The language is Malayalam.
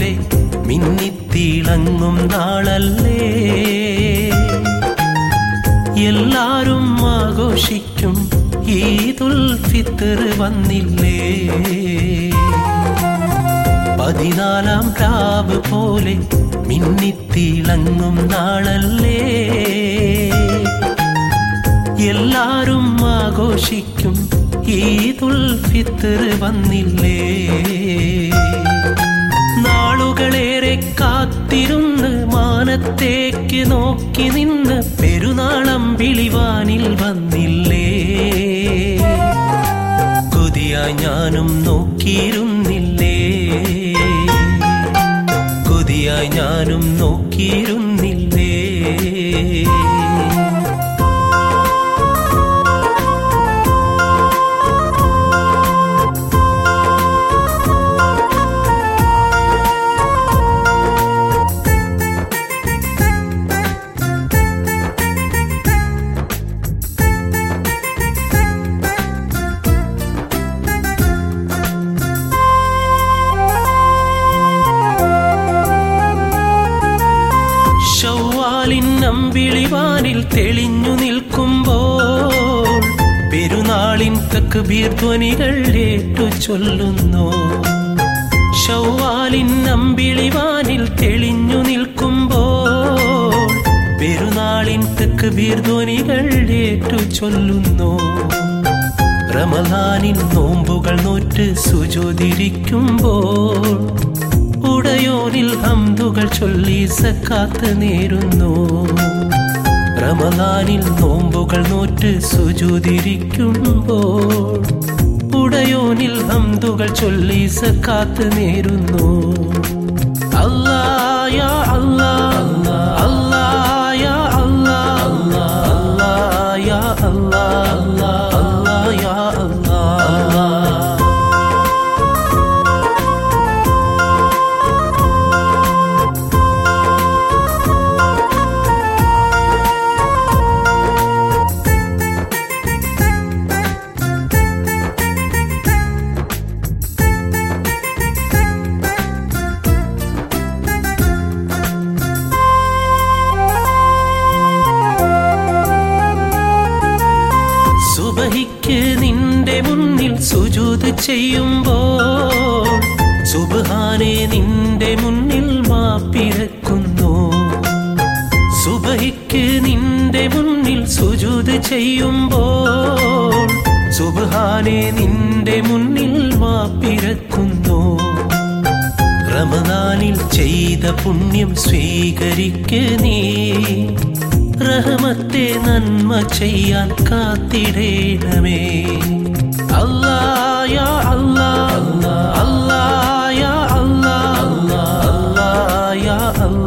പോലെ മിന്നിത്തിളങ്ങും നാളല്ലേ എല്ലാരും ആഘോഷിക്കും ഈദുൽ ഫിത്തർ വന്നില്ലേ പതിനാലാം രാവ് പോലെ മിന്നിത്തിളങ്ങും നാളല്ലേ എല്ലാരും ആഘോഷിക്കും ഈദുൽ ഫിത്തർ വന്നില്ലേ നാളുകളേറെ കാത്തിരുന്ന് മാനത്തേക്ക് നോക്കി നിന്ന് പെരുന്നാളം വിളിവാനിൽ വന്നില്ലേ കൊതിയായി ഞാനും നോക്കിയിരുന്നില്ലേ കൊതിയായി ഞാനും നോക്കിയിരുന്നില്ലേ ഷവ്വാലിൻ അമ്പിളിവാനിൽ തെളിഞ്ഞു നിൽക്കുമ്പോൾ പെരുന്നാളിൻ തക്ബീർ ധ്വനികൾ ഏറ്റു ചൊല്ലുന്നു ഷവ്വാലിൻ അമ്പിളിവാനിൽ തെളിഞ്ഞു നിൽക്കുമ്പോൾ പെരുന്നാളിൻ തക്ബീർ ധ്വനികൾ ഏറ്റു ചൊല്ലുന്നു റമദാനിൻ നോമ്പുകൾ നോറ്റ് സുജോതിരിക്കുമ്പോൾ ഉടയോനിൽ ഹംദുകൾ ചൊല്ലി സക്കാത്ത് നേരുന്നു റമദാനിൽ നോമ്പുകൾ നോറ്റ് സുജുതിരിക്കുമ്പോൾ ഉടയോനിൽ ഹംദുകൾ ചൊല്ലി സക്കാത്ത് നേരുന്നു അല്ലായ അല്ലാ അല്ലായ അല്ലാ അല്ലായ അല്ലാ അല്ലായ അല്ലാ സുബഹിക്ക് നിന്റെ മുന്നിൽ സുജൂത് ചെയ്യുമ്പോൾ സുബഹാനെ നിന്റെ മുന്നിൽ മാപ്പിരക്കുന്നു സുബഹിക്ക് നിന്റെ മുന്നിൽ സുജൂത് ചെയ്യുമ്പോൾ സുബഹാനെ നിന്റെ മുന്നിൽ മാപ്പിരക്കുന്നു റമദാനിൽ ചെയ്ത പുണ്യം സ്വീകരിക്ക് നീ റഹമത്തെ നന്മ ചെയ്യാൻ കാത്തിടേണമേ അല്ലായ അല്ലാ അല്ലായ അല്ലാ അല്ലായ അല്ലാ